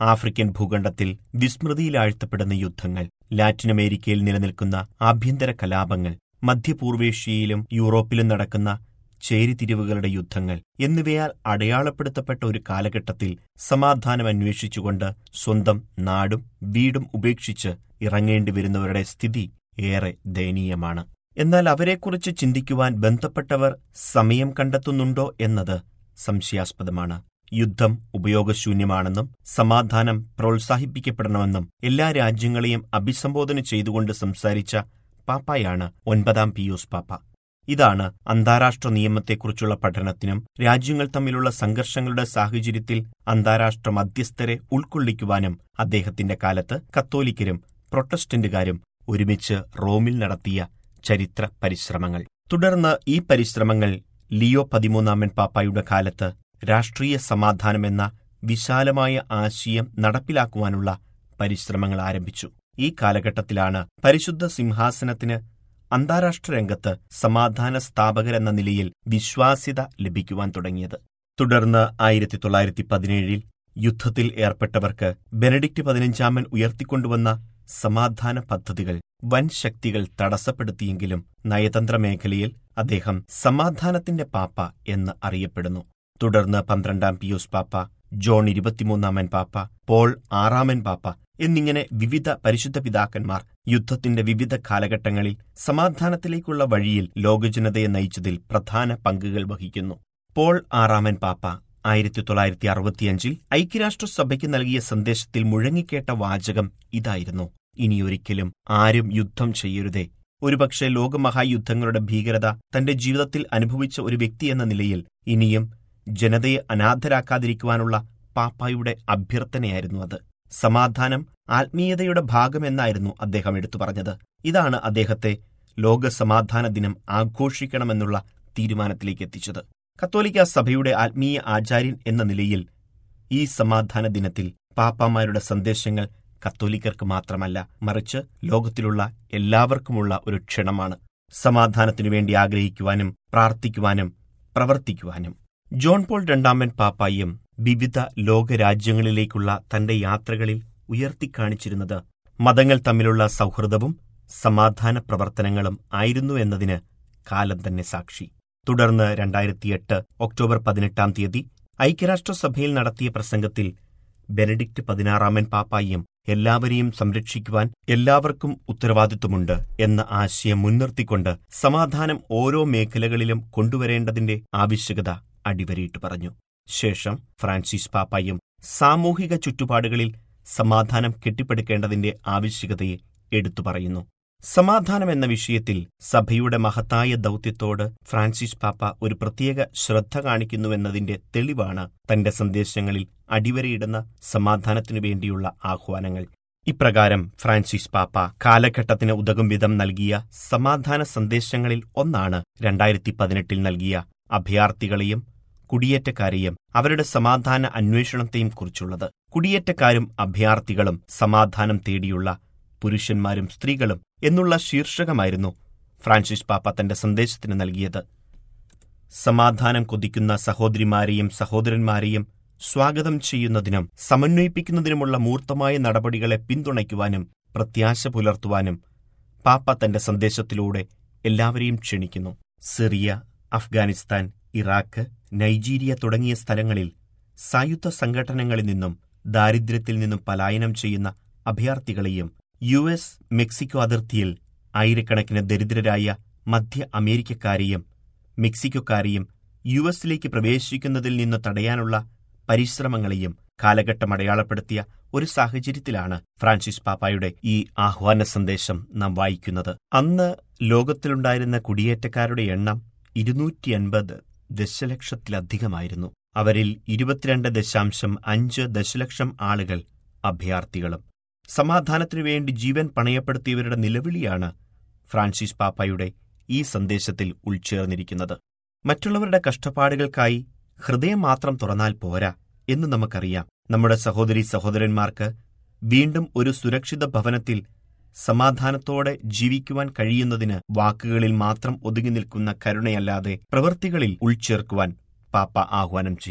African ഭൂഖണ്ഡത്തിൽ വിസ്മൃതിയിലാഴ്ത്തപ്പെടുന്ന യുദ്ധങ്ങൾ ലാറ്റിനമേരിക്കയിൽ നിലനിൽക്കുന്ന ആഭ്യന്തര കലാപങ്ങൾ മധ്യപൂർവേഷ്യയിലും യൂറോപ്പിലും നടക്കുന്ന ചേരിതിരിവുകളുടെ യുദ്ധങ്ങൾ എന്നിവയാൽ അടയാളപ്പെടുത്തപ്പെട്ട ഒരു കാലഘട്ടത്തിൽ സമാധാനം അന്വേഷിച്ചുകൊണ്ട് സ്വന്തം നാടും വീടും ഉപേക്ഷിച്ച് ഇറങ്ങേണ്ടി വരുന്നവരുടെ സ്ഥിതി ഏറെ ദയനീയമാണ് എന്നാൽ അവരെക്കുറിച്ച് ചിന്തിക്കുവാൻ ബന്ധപ്പെട്ടവർ സമയം കണ്ടെത്തുന്നുണ്ടോ എന്നത് സംശയാസ്പദമാണ് യുദ്ധം ഉപയോഗശൂന്യമാണെന്നും സമാധാനം പ്രോത്സാഹിപ്പിക്കപ്പെടണമെന്നും എല്ലാ രാജ്യങ്ങളെയും അഭിസംബോധന ചെയ്തുകൊണ്ട് സംസാരിച്ച പാപ്പായാണ് ഒൻപതാം പിയൂസ് പാപ്പ ഇതാണ് അന്താരാഷ്ട്ര നിയമത്തെക്കുറിച്ചുള്ള പഠനത്തിനും രാജ്യങ്ങൾ തമ്മിലുള്ള സംഘർഷങ്ങളുടെ സാഹചര്യത്തിൽ അന്താരാഷ്ട്ര മധ്യസ്ഥരെ ഉൾക്കൊള്ളിക്കുവാനും അദ്ദേഹത്തിന്റെ കാലത്ത് കത്തോലിക്കരും പ്രൊട്ടസ്റ്റന്റുകാരും ഒരുമിച്ച് റോമിൽ നടത്തിയ ചരിത്ര പരിശ്രമങ്ങൾ തുടർന്ന് ഈ പരിശ്രമങ്ങൾ ലിയോ പതിമൂന്നാമൻ പാപ്പായുടെ കാലത്ത് രാഷ്ട്രീയ സമാധാനമെന്ന വിശാലമായ ആശയം നടപ്പിലാക്കുവാനുള്ള പരിശ്രമങ്ങൾ ആരംഭിച്ചു ഈ കാലഘട്ടത്തിലാണ് പരിശുദ്ധ സിംഹാസനത്തിന് അന്താരാഷ്ട്ര രംഗത്ത് സമാധാന സ്ഥാപകരെന്ന നിലയിൽ വിശ്വാസ്യത ലഭിക്കുവാൻ തുടങ്ങിയത് തുടർന്ന് ആയിരത്തി തൊള്ളായിരത്തി പതിനേഴിൽ യുദ്ധത്തിൽ ഏർപ്പെട്ടവർക്ക് ബെനഡിക്റ്റ് പതിനഞ്ചാമൻ ഉയർത്തിക്കൊണ്ടുവന്ന സമാധാന പദ്ധതികൾ വൻ ശക്തികൾ തടസ്സപ്പെടുത്തിയെങ്കിലും നയതന്ത്ര മേഖലയിൽ അദ്ദേഹം സമാധാനത്തിന്റെ പാപ്പ എന്ന് അറിയപ്പെടുന്നു തുടർന്ന് പന്ത്രണ്ടാം പിയൂസ് പാപ്പ ജോൺ ഇരുപത്തിമൂന്നാമൻ പാപ്പ പോൾ ആറാമൻ പാപ്പ എന്നിങ്ങനെ വിവിധ പരിശുദ്ധ പിതാക്കന്മാർ യുദ്ധത്തിന്റെ വിവിധ കാലഘട്ടങ്ങളിൽ സമാധാനത്തിലേക്കുള്ള വഴിയിൽ ലോകജനതയെ നയിച്ചതിൽ പ്രധാന പങ്കുകൾ വഹിക്കുന്നു പോൾ ആറാമൻ പാപ്പ ആയിരത്തി തൊള്ളായിരത്തി അറുപത്തിയഞ്ചിൽ ഐക്യരാഷ്ട്രസഭയ്ക്ക് നൽകിയ സന്ദേശത്തിൽ മുഴങ്ങിക്കേട്ട വാചകം ഇതായിരുന്നു ഇനിയൊരിക്കലും ആരും യുദ്ധം ചെയ്യരുതേ ഒരുപക്ഷെ ലോകമഹായുദ്ധങ്ങളുടെ ഭീകരത തന്റെ ജീവിതത്തിൽ അനുഭവിച്ച ഒരു വ്യക്തി എന്ന നിലയിൽ ഇനിയും ജനതയെ അനാഥരാക്കാതിരിക്കുവാനുള്ള പാപ്പായുടെ അഭ്യർത്ഥനയായിരുന്നു അത് സമാധാനം ആത്മീയതയുടെ ഭാഗമെന്നായിരുന്നു അദ്ദേഹം എടുത്തു പറഞ്ഞത് ഇതാണ് അദ്ദേഹത്തെ ലോക സമാധാന ദിനം ആഘോഷിക്കണമെന്നുള്ള തീരുമാനത്തിലേക്ക് എത്തിച്ചത് കത്തോലിക്ക സഭയുടെ ആത്മീയ ആചാര്യൻ എന്ന നിലയിൽ ഈ സമാധാന ദിനത്തിൽ പാപ്പാമാരുടെ സന്ദേശങ്ങൾ കത്തോലിക്കർക്ക് മാത്രമല്ല മറിച്ച് ലോകത്തിലുള്ള എല്ലാവർക്കുമുള്ള ഒരു ക്ഷണമാണ് സമാധാനത്തിനു വേണ്ടി ആഗ്രഹിക്കുവാനും പ്രാർത്ഥിക്കുവാനും പ്രവർത്തിക്കുവാനും ജോൺ പോൾ രണ്ടാമൻ പാപ്പായും വിവിധ ലോകരാജ്യങ്ങളിലേക്കുള്ള തന്റെ യാത്രകളിൽ ഉയർത്തിക്കാണിച്ചിരുന്നത് മതങ്ങൾ തമ്മിലുള്ള സൗഹൃദവും സമാധാന പ്രവർത്തനങ്ങളും ആയിരുന്നു എന്നതിന് കാലം തന്നെ സാക്ഷി തുടർന്ന് രണ്ടായിരത്തിയെട്ട് ഒക്ടോബർ പതിനെട്ടാം തീയതി ഐക്യരാഷ്ട്രസഭയിൽ നടത്തിയ പ്രസംഗത്തിൽ ബെനഡിക്റ്റ് പതിനാറാമൻ പാപ്പായും എല്ലാവരെയും സംരക്ഷിക്കുവാൻ എല്ലാവർക്കും ഉത്തരവാദിത്വമുണ്ട് എന്ന ആശയം മുൻനിർത്തിക്കൊണ്ട് സമാധാനം ഓരോ മേഖലകളിലും കൊണ്ടുവരേണ്ടതിന്റെ ആവശ്യകത അടിവരയിട്ട് പറഞ്ഞു ശേഷം ഫ്രാൻസിസ് പാപ്പായും സാമൂഹിക ചുറ്റുപാടുകളിൽ സമാധാനം കെട്ടിപ്പടുക്കേണ്ടതിന്റെ ആവശ്യകതയെ എടുത്തു പറയുന്നു സമാധാനം എന്ന വിഷയത്തിൽ സഭയുടെ മഹത്തായ ദൗത്യത്തോട് ഫ്രാൻസിസ് പാപ്പ ഒരു പ്രത്യേക ശ്രദ്ധ കാണിക്കുന്നുവെന്നതിന്റെ തെളിവാണ് തന്റെ സന്ദേശങ്ങളിൽ അടിവരയിടുന്ന സമാധാനത്തിനു വേണ്ടിയുള്ള ആഹ്വാനങ്ങൾ ഇപ്രകാരം ഫ്രാൻസിസ് പാപ്പ കാലഘട്ടത്തിന് ഉതകും വിധം നൽകിയ സമാധാന സന്ദേശങ്ങളിൽ ഒന്നാണ് രണ്ടായിരത്തി പതിനെട്ടിൽ നൽകിയ അഭയാർത്ഥികളെയും കുടിയേറ്റക്കാരെയും അവരുടെ സമാധാന അന്വേഷണത്തെയും കുറിച്ചുള്ളത് കുടിയേറ്റക്കാരും അഭയാർത്ഥികളും സമാധാനം തേടിയുള്ള പുരുഷന്മാരും സ്ത്രീകളും എന്നുള്ള ശീർഷകമായിരുന്നു ഫ്രാൻസിസ് പാപ്പ തന്റെ സന്ദേശത്തിന് നൽകിയത് സമാധാനം കൊതിക്കുന്ന സഹോദരിമാരെയും സഹോദരന്മാരെയും സ്വാഗതം ചെയ്യുന്നതിനും സമന്വയിപ്പിക്കുന്നതിനുമുള്ള മൂർത്തമായ നടപടികളെ പിന്തുണയ്ക്കുവാനും പ്രത്യാശ പുലർത്തുവാനും പാപ്പ തന്റെ സന്ദേശത്തിലൂടെ എല്ലാവരെയും ക്ഷണിക്കുന്നു സിറിയ അഫ്ഗാനിസ്ഥാൻ ഇറാഖ് നൈജീരിയ തുടങ്ങിയ സ്ഥലങ്ങളിൽ സായുധ സംഘടനകളിൽ നിന്നും ദാരിദ്ര്യത്തിൽ നിന്നും പലായനം ചെയ്യുന്ന അഭയാർത്ഥികളെയും യു എസ് മെക്സിക്കോ അതിർത്തിയിൽ ആയിരക്കണക്കിന് ദരിദ്രരായ മധ്യ അമേരിക്കക്കാരെയും മെക്സിക്കോക്കാരെയും യു എസിലേക്ക് പ്രവേശിക്കുന്നതിൽ നിന്ന് തടയാനുള്ള പരിശ്രമങ്ങളെയും കാലഘട്ടം അടയാളപ്പെടുത്തിയ ഒരു സാഹചര്യത്തിലാണ് ഫ്രാൻസിസ് പാപ്പായുടെ ഈ ആഹ്വാന സന്ദേശം നാം വായിക്കുന്നത് അന്ന് ലോകത്തിലുണ്ടായിരുന്ന കുടിയേറ്റക്കാരുടെ എണ്ണം ഇരുന്നൂറ്റി അൻപത് ദശലക്ഷത്തിലധികമായിരുന്നു അവരിൽ ഇരുപത്തിരണ്ട് ദശാംശം അഞ്ച് ദശലക്ഷം ആളുകൾ അഭയാർത്ഥികളും സമാധാനത്തിനു വേണ്ടി ജീവൻ പണയപ്പെടുത്തിയവരുടെ നിലവിളിയാണ് ഫ്രാൻസിസ് പാപ്പായുടെ ഈ സന്ദേശത്തിൽ ഉൾച്ചേർന്നിരിക്കുന്നത് മറ്റുള്ളവരുടെ കഷ്ടപ്പാടുകൾക്കായി ഹൃദയം മാത്രം തുറന്നാൽ പോരാ എന്ന് നമുക്കറിയാം നമ്മുടെ സഹോദരി സഹോദരന്മാർക്ക് വീണ്ടും ഒരു സുരക്ഷിത ഭവനത്തിൽ സമാധാനത്തോടെ ജീവിക്കുവാൻ കഴിയുന്നതിന് വാക്കുകളിൽ മാത്രം ഒതുങ്ങി നിൽക്കുന്ന കരുണയല്ലാതെ പ്രവൃത്തികളിൽ ഉൾച്ചേർക്കുവാൻ പാപ്പ ആഹ്വാനം ചെയ്യുന്നു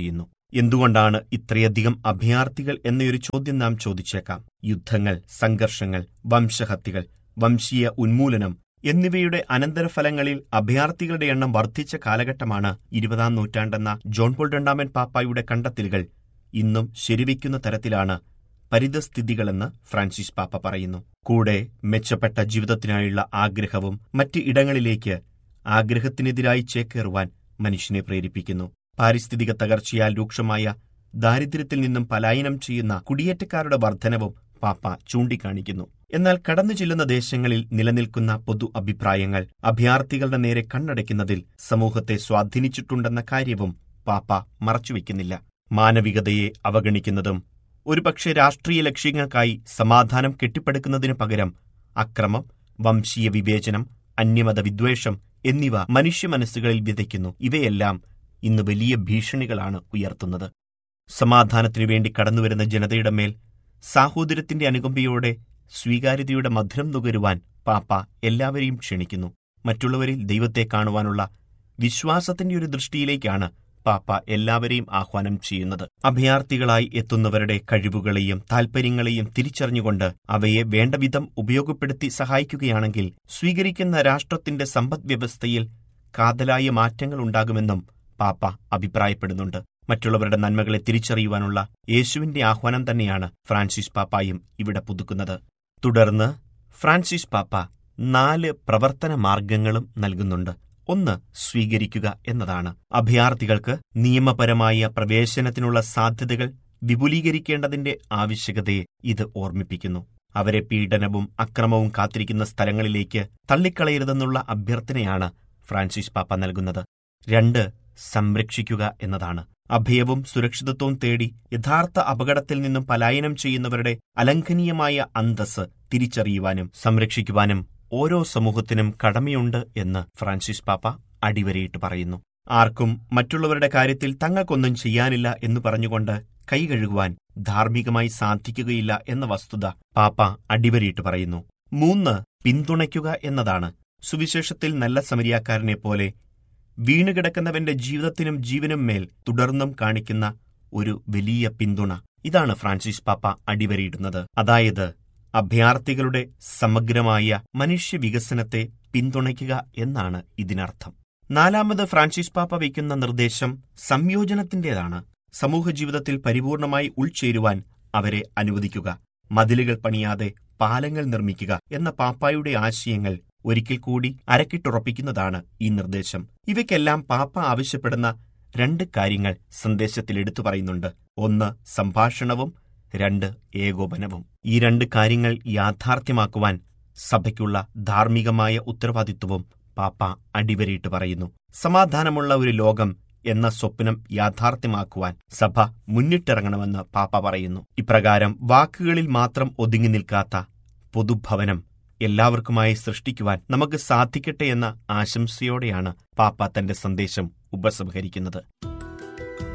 എന്തുകൊണ്ടാണ് ഇത്രയധികം അഭയാർത്ഥികൾ എന്നൊരു ചോദ്യം നാം ചോദിച്ചേക്കാം യുദ്ധങ്ങൾ സംഘർഷങ്ങൾ വംശഹത്യകൾ വംശീയ ഉന്മൂലനം എന്നിവയുടെ അനന്തരഫലങ്ങളിൽ അഭയാർത്ഥികളുടെ എണ്ണം വർദ്ധിച്ച കാലഘട്ടമാണ് ഇരുപതാം നൂറ്റാണ്ടെന്ന ജോൺ പോൾ രണ്ടാമൻ പാപ്പായുടെ കണ്ടെത്തലുകൾ ഇന്നും ശരിവയ്ക്കുന്ന തരത്തിലാണ് പരിതസ്ഥിതികളെന്ന് ഫ്രാൻസിസ് പാപ്പ പറയുന്നു കൂടെ മെച്ചപ്പെട്ട ജീവിതത്തിനായുള്ള ആഗ്രഹവും മറ്റ് ഇടങ്ങളിലേക്ക് ആഗ്രഹത്തിനെതിരായി ചേക്കേറുവാൻ മനുഷ്യനെ പ്രേരിപ്പിക്കുന്നു പാരിസ്ഥിതിക തകർച്ചയാൽ രൂക്ഷമായ ദാരിദ്ര്യത്തിൽ നിന്നും പലായനം ചെയ്യുന്ന കുടിയേറ്റക്കാരുടെ വർധനവും പാപ്പ ചൂണ്ടിക്കാണിക്കുന്നു എന്നാൽ കടന്നു ചെല്ലുന്ന ദേശങ്ങളിൽ നിലനിൽക്കുന്ന പൊതു അഭിപ്രായങ്ങൾ അഭയാർത്ഥികളുടെ നേരെ കണ്ണടയ്ക്കുന്നതിൽ സമൂഹത്തെ സ്വാധീനിച്ചിട്ടുണ്ടെന്ന കാര്യവും പാപ്പ മറച്ചുവെക്കുന്നില്ല മാനവികതയെ അവഗണിക്കുന്നതും ഒരുപക്ഷെ രാഷ്ട്രീയ ലക്ഷ്യങ്ങൾക്കായി സമാധാനം കെട്ടിപ്പടുക്കുന്നതിനു പകരം അക്രമം വംശീയ വിവേചനം അന്യമത വിദ്വേഷം എന്നിവ മനുഷ്യ മനസ്സുകളിൽ വിതയ്ക്കുന്നു ഇവയെല്ലാം ഇന്ന് വലിയ ഭീഷണികളാണ് ഉയർത്തുന്നത് സമാധാനത്തിനു വേണ്ടി കടന്നുവരുന്ന ജനതയുടെ മേൽ സാഹോദര്യത്തിന്റെ അനുകമ്പയോടെ സ്വീകാര്യതയുടെ മധുരം നുകരുവാൻ പാപ്പ എല്ലാവരെയും ക്ഷണിക്കുന്നു മറ്റുള്ളവരിൽ ദൈവത്തെ കാണുവാനുള്ള വിശ്വാസത്തിന്റെ ഒരു ദൃഷ്ടിയിലേക്കാണ് പാപ്പ എല്ലാവരെയും ആഹ്വാനം ചെയ്യുന്നത് അഭയാർത്ഥികളായി എത്തുന്നവരുടെ കഴിവുകളെയും താൽപര്യങ്ങളെയും തിരിച്ചറിഞ്ഞുകൊണ്ട് അവയെ വേണ്ടവിധം ഉപയോഗപ്പെടുത്തി സഹായിക്കുകയാണെങ്കിൽ സ്വീകരിക്കുന്ന രാഷ്ട്രത്തിന്റെ സമ്പദ്വ്യവസ്ഥയിൽ കാതലായ മാറ്റങ്ങൾ ഉണ്ടാകുമെന്നും പാപ്പ അഭിപ്രായപ്പെടുന്നുണ്ട് മറ്റുള്ളവരുടെ നന്മകളെ തിരിച്ചറിയുവാനുള്ള യേശുവിന്റെ ആഹ്വാനം തന്നെയാണ് ഫ്രാൻസിസ് പാപ്പായും ഇവിടെ പുതുക്കുന്നത് തുടർന്ന് ഫ്രാൻസിസ് പാപ്പ നാല് പ്രവർത്തന മാർഗങ്ങളും നൽകുന്നുണ്ട് ഒന്ന് സ്വീകരിക്കുക എന്നതാണ് അഭയാർത്ഥികൾക്ക് നിയമപരമായ പ്രവേശനത്തിനുള്ള സാധ്യതകൾ വിപുലീകരിക്കേണ്ടതിന്റെ ആവശ്യകതയെ ഇത് ഓർമ്മിപ്പിക്കുന്നു അവരെ പീഡനവും അക്രമവും കാത്തിരിക്കുന്ന സ്ഥലങ്ങളിലേക്ക് തള്ളിക്കളയരുതെന്നുള്ള അഭ്യർത്ഥനയാണ് ഫ്രാൻസിസ് പാപ്പ നൽകുന്നത് രണ്ട് സംരക്ഷിക്കുക എന്നതാണ് അഭയവും സുരക്ഷിതത്വവും തേടി യഥാർത്ഥ അപകടത്തിൽ നിന്നും പലായനം ചെയ്യുന്നവരുടെ അലംഘനീയമായ അന്തസ് തിരിച്ചറിയുവാനും സംരക്ഷിക്കുവാനും ഓരോ സമൂഹത്തിനും കടമയുണ്ട് എന്ന് ഫ്രാൻസിസ് പാപ്പ അടിവരയിട്ട് പറയുന്നു ആർക്കും മറ്റുള്ളവരുടെ കാര്യത്തിൽ തങ്ങൾക്കൊന്നും ചെയ്യാനില്ല എന്ന് പറഞ്ഞുകൊണ്ട് കൈ കഴുകുവാൻ ധാർമ്മികമായി സാധിക്കുകയില്ല എന്ന വസ്തുത പാപ്പ അടിവരയിട്ട് പറയുന്നു മൂന്ന് പിന്തുണയ്ക്കുക എന്നതാണ് സുവിശേഷത്തിൽ നല്ല സമരിയാക്കാരനെ പോലെ വീണുകിടക്കുന്നവന്റെ ജീവിതത്തിനും ജീവനും മേൽ തുടർന്നും കാണിക്കുന്ന ഒരു വലിയ പിന്തുണ ഇതാണ് ഫ്രാൻസിസ് പാപ്പ അടിവരയിടുന്നത് അതായത് അഭയാർത്ഥികളുടെ സമഗ്രമായ മനുഷ്യ വികസനത്തെ പിന്തുണയ്ക്കുക എന്നാണ് ഇതിനർത്ഥം നാലാമത് ഫ്രാൻസിസ് പാപ്പ വയ്ക്കുന്ന നിർദ്ദേശം സംയോജനത്തിന്റേതാണ് സമൂഹ ജീവിതത്തിൽ പരിപൂർണമായി ഉൾച്ചേരുവാൻ അവരെ അനുവദിക്കുക മതിലുകൾ പണിയാതെ പാലങ്ങൾ നിർമ്മിക്കുക എന്ന പാപ്പായുടെ ആശയങ്ങൾ ഒരിക്കൽ കൂടി അരക്കിട്ടുറപ്പിക്കുന്നതാണ് ഈ നിർദ്ദേശം ഇവയ്ക്കെല്ലാം പാപ്പ ആവശ്യപ്പെടുന്ന രണ്ട് കാര്യങ്ങൾ സന്ദേശത്തിൽ എടുത്തു പറയുന്നുണ്ട് ഒന്ന് സംഭാഷണവും രണ്ട് ഏകോപനവും ഈ രണ്ട് കാര്യങ്ങൾ യാഥാർത്ഥ്യമാക്കുവാൻ സഭയ്ക്കുള്ള ധാർമ്മികമായ ഉത്തരവാദിത്വവും പാപ്പ അടിവരയിട്ട് പറയുന്നു സമാധാനമുള്ള ഒരു ലോകം എന്ന സ്വപ്നം യാഥാർത്ഥ്യമാക്കുവാൻ സഭ മുന്നിട്ടിറങ്ങണമെന്ന് പാപ്പ പറയുന്നു ഇപ്രകാരം വാക്കുകളിൽ മാത്രം ഒതുങ്ങി നിൽക്കാത്ത പൊതുഭവനം എല്ലാവർക്കുമായി സൃഷ്ടിക്കുവാൻ നമുക്ക് സാധിക്കട്ടെ എന്ന ആശംസയോടെയാണ് പാപ്പ തന്റെ സന്ദേശം ഉപസംഹരിക്കുന്നത്